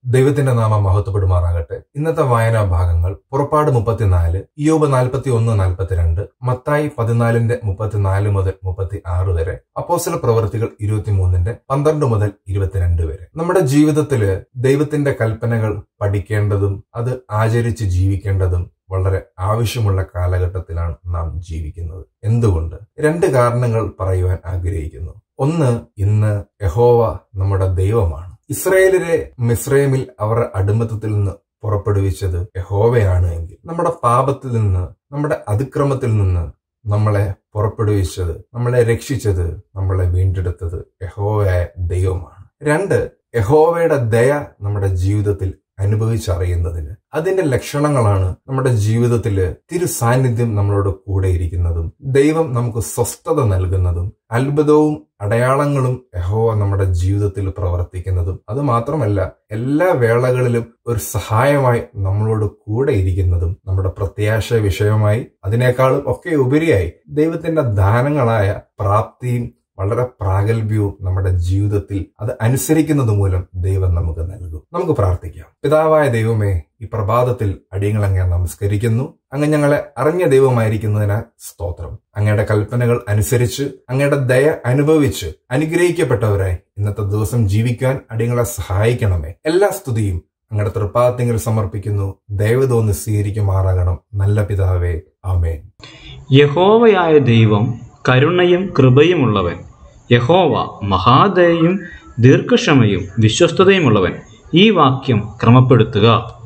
ദൈവത്തിന്റെ നാമം മഹത്വപ്പെടുമാറാകട്ടെ ഇന്നത്തെ വായനാ ഭാഗങ്ങൾ പുറപ്പാട് മുപ്പത്തിനാല് ഇയോബ് നാൽപ്പത്തി ഒന്ന് നാൽപ്പത്തിരണ്ട് മത്തായി പതിനാലിന്റെ മുപ്പത്തിനാല് മുതൽ മുപ്പത്തി ആറ് വരെ അപ്പോസല പ്രവർത്തികൾ ഇരുപത്തിമൂന്നിന്റെ പന്ത്രണ്ട് മുതൽ ഇരുപത്തിരണ്ട് വരെ നമ്മുടെ ജീവിതത്തില് ദൈവത്തിന്റെ കൽപ്പനകൾ പഠിക്കേണ്ടതും അത് ആചരിച്ച് ജീവിക്കേണ്ടതും വളരെ ആവശ്യമുള്ള കാലഘട്ടത്തിലാണ് നാം ജീവിക്കുന്നത് എന്തുകൊണ്ട് രണ്ട് കാരണങ്ങൾ പറയുവാൻ ആഗ്രഹിക്കുന്നു ഒന്ന് ഇന്ന് യഹോവ നമ്മുടെ ദൈവമാണ് ഇസ്രയേലിലെ മിസ്രൈമിൽ അവരുടെ അടിമത്തത്തിൽ നിന്ന് പുറപ്പെടുവിച്ചത് യഹോവയാണ് എങ്കിൽ നമ്മുടെ പാപത്തിൽ നിന്ന് നമ്മുടെ അതിക്രമത്തിൽ നിന്ന് നമ്മളെ പുറപ്പെടുവിച്ചത് നമ്മളെ രക്ഷിച്ചത് നമ്മളെ വീണ്ടെടുത്തത് യഹോവയായ ദൈവമാണ് രണ്ട് യഹോവയുടെ ദയ നമ്മുടെ ജീവിതത്തിൽ അനുഭവിച്ചറിയുന്നതിന് അതിന്റെ ലക്ഷണങ്ങളാണ് നമ്മുടെ ജീവിതത്തില് തിരു സാന്നിധ്യം നമ്മളോട് കൂടെ ഇരിക്കുന്നതും ദൈവം നമുക്ക് സ്വസ്ഥത നൽകുന്നതും അത്ഭുതവും അടയാളങ്ങളും യഹോവ നമ്മുടെ ജീവിതത്തിൽ പ്രവർത്തിക്കുന്നതും അത് മാത്രമല്ല എല്ലാ വേളകളിലും ഒരു സഹായമായി നമ്മളോട് കൂടെ ഇരിക്കുന്നതും നമ്മുടെ പ്രത്യാശ വിഷയമായി അതിനേക്കാളും ഒക്കെ ഉപരിയായി ദൈവത്തിന്റെ ദാനങ്ങളായ പ്രാപ്തിയും വളരെ പ്രാഗൽഭ്യവും നമ്മുടെ ജീവിതത്തിൽ അത് അനുസരിക്കുന്നത് മൂലം ദൈവം നമുക്ക് നൽകും നമുക്ക് പ്രാർത്ഥിക്കാം പിതാവായ ദൈവമേ ഈ പ്രഭാതത്തിൽ അടിയങ്ങളങ്ങെ നമസ്കരിക്കുന്നു അങ്ങ് ഞങ്ങളെ അറിഞ്ഞ ദൈവമായിരിക്കുന്നതിനാൽ സ്തോത്രം അങ്ങയുടെ കൽപ്പനകൾ അനുസരിച്ച് അങ്ങയുടെ ദയ അനുഭവിച്ച് അനുഗ്രഹിക്കപ്പെട്ടവരായി ഇന്നത്തെ ദിവസം ജീവിക്കാൻ അടിയങ്ങളെ സഹായിക്കണമേ എല്ലാ സ്തുതിയും അങ്ങയുടെ തൃപ്പാത്തിങ്കിൽ സമർപ്പിക്കുന്നു ദൈവതോന്ന് സ്വീകരിക്കുമാറാകണം നല്ല പിതാവേ ആമേൻ യഹോവയായ ദൈവം കരുണയും കൃപയുമുള്ളവൻ യഹോവ മഹാദയയും ദീർഘക്ഷമയും വിശ്വസ്തതയുമുള്ളവൻ ഈ വാക്യം ക്രമപ്പെടുത്തുക